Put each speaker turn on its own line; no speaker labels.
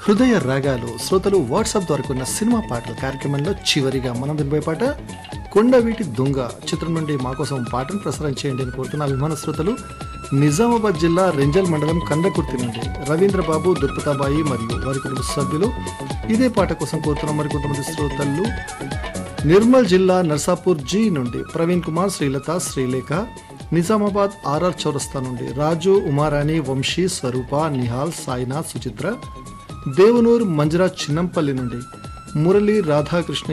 హృదయ రాగాలు శ్రోతలు వాట్సాప్ ద్వారా కొన్న సినిమా పాటల కార్యక్రమంలో చివరిగా మనం వినబోయే పాట కొండవీటి దొంగ చిత్రం నుండి మా కోసం పాటను ప్రసారం చేయండి అని కోరుతున్న అభిమాన శ్రోతలు నిజామాబాద్ జిల్లా రెంజల్ మండలం కందకుర్తి నుండి రవీంద్రబాబు దుర్పతాబాయి మరియు వారి కుటుంబ సభ్యులు ఇదే పాట కోసం కోరుతున్న మరి కొంతమంది శ్రోతలు నిర్మల్ జిల్లా నర్సాపూర్ జీ నుండి ప్రవీణ్ కుమార్ శ్రీలత శ్రీలేఖ నిజామాబాద్ ఆర్ఆర్ చౌరస్తా నుండి రాజు ఉమారాణి వంశీ స్వరూప నిహాల్ సాయినాథ్ సుచిత్ర దేవనూర్ మంజరా చిన్నంపల్లి నుండి మురళి రాధాకృష్ణ